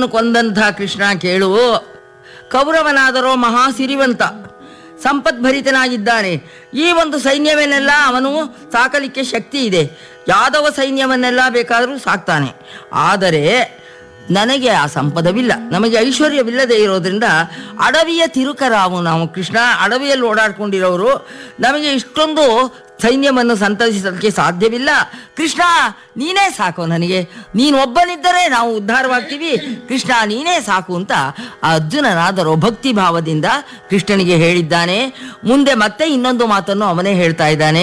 ಪಾಂಡವರನ್ನು ಕೊಂದಂಥ ಕೃಷ್ಣ ಕೇಳು ಕೌರವನಾದರೋ ಮಹಾ ಸಿರಿವಂತ ಸಂಪದ್ಭರಿತನಾಗಿದ್ದಾನೆ ಈ ಒಂದು ಸೈನ್ಯವನ್ನೆಲ್ಲ ಅವನು ಸಾಕಲಿಕ್ಕೆ ಶಕ್ತಿ ಇದೆ ಯಾದವ ಸೈನ್ಯವನ್ನೆಲ್ಲ ಬೇಕಾದರೂ ಸಾಕ್ತಾನೆ ಆದರೆ ನನಗೆ ಆ ಸಂಪದವಿಲ್ಲ ನಮಗೆ ಐಶ್ವರ್ಯವಿಲ್ಲದೆ ಇರೋದ್ರಿಂದ ಅಡವಿಯ ತಿರುಕರಾವು ನಾವು ಕೃಷ್ಣ ಅಡವಿಯಲ್ಲಿ ಓಡಾಡ್ಕೊಂಡಿರೋರು ನಮಗೆ ಇಷ್ಟೊಂದು ಸೈನ್ಯವನ್ನು ಸಂತರಿಸಲಿಕ್ಕೆ ಸಾಧ್ಯವಿಲ್ಲ ಕೃಷ್ಣ ನೀನೇ ಸಾಕು ನನಗೆ ನೀನು ಒಬ್ಬನಿದ್ದರೆ ನಾವು ಉದ್ಧಾರವಾಗ್ತೀವಿ ಕೃಷ್ಣ ನೀನೇ ಸಾಕು ಅಂತ ಆ ಅರ್ಜುನನಾದರೋ ಭಕ್ತಿ ಭಾವದಿಂದ ಕೃಷ್ಣನಿಗೆ ಹೇಳಿದ್ದಾನೆ ಮುಂದೆ ಮತ್ತೆ ಇನ್ನೊಂದು ಮಾತನ್ನು ಅವನೇ ಹೇಳ್ತಾ ಇದ್ದಾನೆ